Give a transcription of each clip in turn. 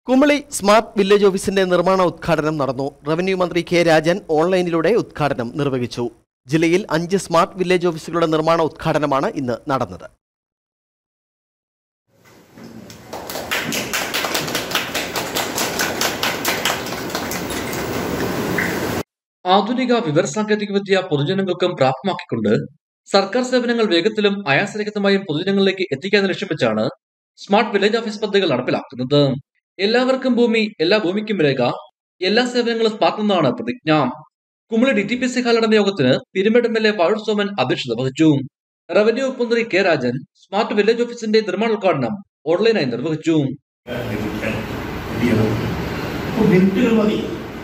Kumily smart village ഓഫീസിന്റെ നിർമ്മാണ ഉദ്ഘാടനം നടന്നു റവന്യൂ മന്ത്രി കെ രാജൻ ഓൺലൈനിലൂടെ ഉദ്ഘാടനം നിർവഹിച്ചു ജില്ലയിൽ അഞ്ച് സ്മാർട്ട് വില്ലേജ് ഓഫീസുകളുടെ നിർമ്മാണ ഉദ്ഘാടനമാണ് ഇന്ന് നടന്നത് ആധുനിക വിവരസാങ്കേതികവിദ്യ പൊതുജനങ്ങൾക്കും പ്രാപ്തമാക്കിക്കൊണ്ട് സർക്കാർ സേവനങ്ങൾ വേഗത്തിലും ആയാസരഹിതമായും പൊതുജനങ്ങളിലേക്ക് എത്തിക്കാൻ ലക്ഷ്യം വെച്ചാണ് സ്മാർട്ട് വില്ലേജ് ഓഫീസ് പദ്ധതികൾ നടപ്പിലാക്കുന്നത് എല്ലാവർക്കും ഭൂമി എല്ലാ ഭൂമിക്കും രേഖ എല്ലാ സേവനങ്ങളും സ്മാർട്ട് എന്നാണ് പ്രതിജ്ഞ Kumily D T P C hall നടന്ന യോഗത്തിന് Peermade M L A Vazhoor Soman അധ്യക്ഷത വഹിച്ചു റവന്യൂ വകുപ്പ് മന്ത്രി കെ രാജൻ സ്മാർട്ട് വില്ലേജ് ഓഫീസിന്റെ നിർമ്മാണോദ്ഘാടനം ഓൺലൈനായി നിർവഹിച്ചു ലഭിക്കാൻ കഴിയണം അപ്പോൾ മിനിറ്റുകൾ മതി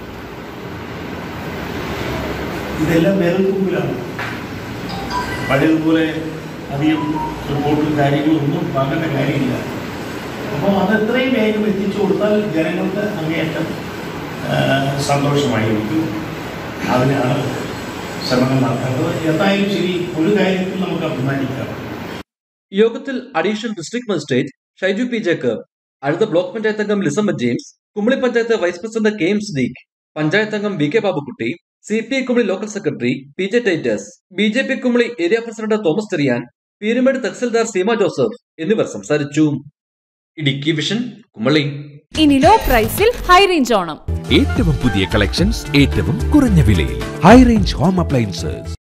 ഇതെല്ലാം വിരൽ മുമ്പിലാണ് പഴയതുപോലെ അധികം റിപ്പോർട്ടും കാര്യങ്ങളും ഒന്നും വാങ്ങേണ്ട കാര്യമില്ല അപ്പോൾ അത് എത്രയും വേഗം എത്തിച്ചു കൊടുത്താൽ ജനങ്ങൾക്ക് അങ്ങേയറ്റം ആ, സന്തോഷമായിരിക്കും അതിനാണ് ശ്രമങ്ങൾ നടത്തേണ്ടത് എന്തായാലും ശരി ഒരു കാര്യത്തിൽ നമുക്ക് അഭിമാനിക്കാം യോഗത്തിൽ additional district magistrate Shaiju P Jacob അടുത്ത ബ്ലോക്ക് പഞ്ചായത്ത് അംഗം Lissamma James Kumily panchayat vice president K M Siddique panchayat അംഗം V K Babukutty C P I Kumily local secretary P J Titus B J P Kumily area president Thomas Cherian Peermade തഹസിൽദാർ സീമ ജോസഫ് എന്നിവർ സംസാരിച്ചു ഇടുക്കി വിഷൻ കുമളി ഇനി ലോ പ്രൈസിൽ ഹൈ റേഞ്ച് ഓണം ഏറ്റവും പുതിയ കളക്ഷൻസ് ഏറ്റവും കുറഞ്ഞ വിലയിൽ ഹൈ റേഞ്ച് ഹോം അപ്ലയൻസസ്